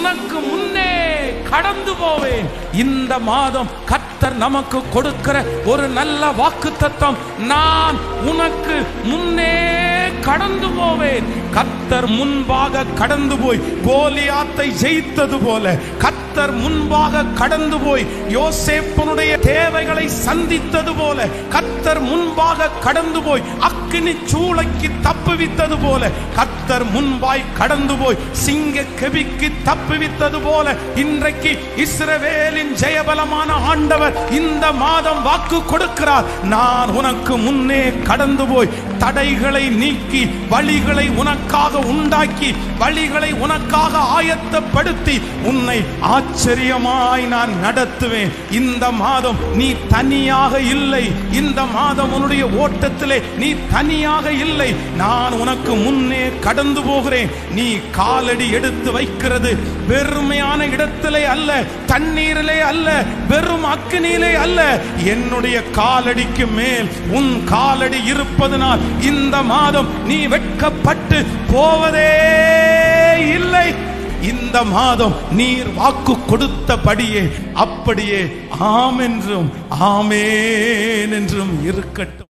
உனக்கு முன்னே கடந்து போவேன் இந்த மாதம் கர்த்தர் நமக்கு கொடுக்கிற ஒரு நல்ல வாக்கு தத்தம் நான் உனக்கு முன்னே கடந்து போவேன் கர்த்தர் முன்பாக கடந்து போய் கோலியாத்தை ஜெயித்தது போல கர்த்தர் முன்பாக கடந்து போய் யோசேப்பனுடைய தேவைகளை சந்தித்தது போல கர்த்தர் முன்பாக கடந்து போய் அக்கினி சூளைக்கு தப்புவித்தது போல கர்த்தர் முன்பாய் கடந்து போய் சிங்க கெபிக்கு தப்புவித்தது போல இன்றைக்கு இஸ்ரவேலின் ஜெயபலமான ஆண்டவர் இந்த மாதம் வாக்கு கொடுக்கிறார் நான் உனக்கு முன்னே கடந்து போய் தடைகளை நீக்கி வழிகளை உனக்காக உண்டாக்கி வழிகளை உனக்காக ஆயத்தப்படுத்தி உன்னை ஆச்சரியமாய் நான் நடத்துவேன் இந்த மாதம் நீ தனியாக இல்லை இந்த மாதம் உன்னுடைய ஓட்டத்திலே நீ தனியாக இல்லை நான் உனக்கு முன்னே கடந்து போகிறேன் நீ காலடி எடுத்து வைக்கிறது பெருமையான இடத்திலே அல்ல தண்ணீரிலே அல்ல வெறும் அக்கினியிலே அல்ல என்னுடைய காலடிக்கு மேல் உன் காலடி இருப்பதனால் இந்த மாதம் நீ வெட்கப்பட்டு போவதே இல்லை இந்த மாதம் நீர் வாக்கு கொடுத்தபடியே அப்படியே ஆம் என்றும் ஆமேன் என்றும் இருக்கட்டும்